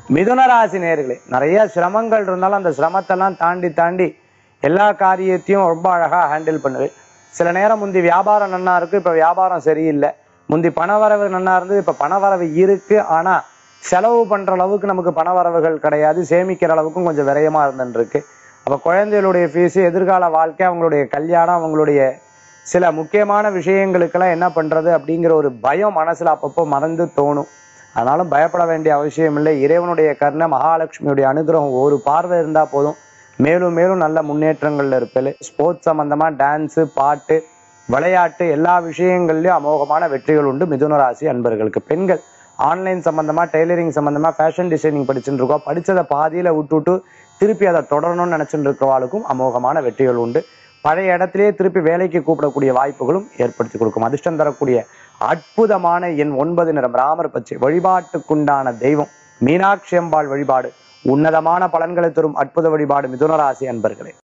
மிதுன ராசி நேர்களே நிறைய சிரமங்கள் இருந்தாலும் அந்த சிரமத்தெல்லாம் தாண்டி தாண்டி எல்லா காரியத்தையும் ரொம்ப அழகா ஹேண்டில் பண்ணுவேன் சில நேரம் முந்தி வியாபாரம் நன்னா இருக்கு இப்ப வியாபாரம் சரியில்லை முந்தி பணவரவு நன்னா இருந்து இப்ப பணவரவு இருக்கு ஆனா செலவு பண்ற அளவுக்கு நமக்கு பணவரவுகள் கிடையாது சேமிக்கிற அளவுக்கும் கொஞ்சம் விரயமா இருந்துட்டு இருக்கு அப்ப குழந்தைகளுடைய ஃபீஸ் எதிர்கால வாழ்க்கை அவங்களுடைய கல்யாணம் அவங்களுடைய சில முக்கியமான விஷயங்களுக்கெல்லாம் என்ன பண்றது அப்படிங்கிற ஒரு பயம் மனசுல அப்பப்போ மறந்து தோணும் ஆனாலும் பயப்பட வேண்டிய அவசியம் இல்லை இறைவனுடைய கருணை மகாலட்சுமியுடைய அனுகிரகம் ஒரு பார்வை இருந்தா போதும் மேலும் மேலும் நல்ல முன்னேற்றங்கள்ல இருப்பேன் ஸ்போர்ட்ஸ் சம்பந்தமா டான்ஸு பாட்டு விளையாட்டு எல்லா விஷயங்கள்லயும் அமோகமான வெற்றிகள் உண்டு மிதுன ராசி அன்பர்களுக்கு பெண்கள் ஆன்லைன் சம்பந்தமா டெய்லரிங் சம்பந்தமா ஃபேஷன் டிசைனிங் படிச்சுட்டு இருக்கோம் படிச்சதை பாதியில விட்டுட்டு திருப்பி அதை தொடரணும்னு நினைச்சுட்டு இருக்கிறவாளுக்கும் அமோகமான வெற்றிகள் உண்டு பழைய இடத்திலேயே திருப்பி வேலைக்கு கூப்பிடக்கூடிய வாய்ப்புகளும் ஏற்படுத்தி கொடுக்கும் அதிர்ஷ்டம் தரக்கூடிய அற்புதமான எண் ஒன்பது நிறம் ராமர் பச்சை வழிபாட்டுக்குண்டான தெய்வம் மீனாட்சி அம்பாள் வழிபாடு உன்னதமான பலன்களை தரும் அற்புத வழிபாடு மிதுன ராசி அன்பர்களே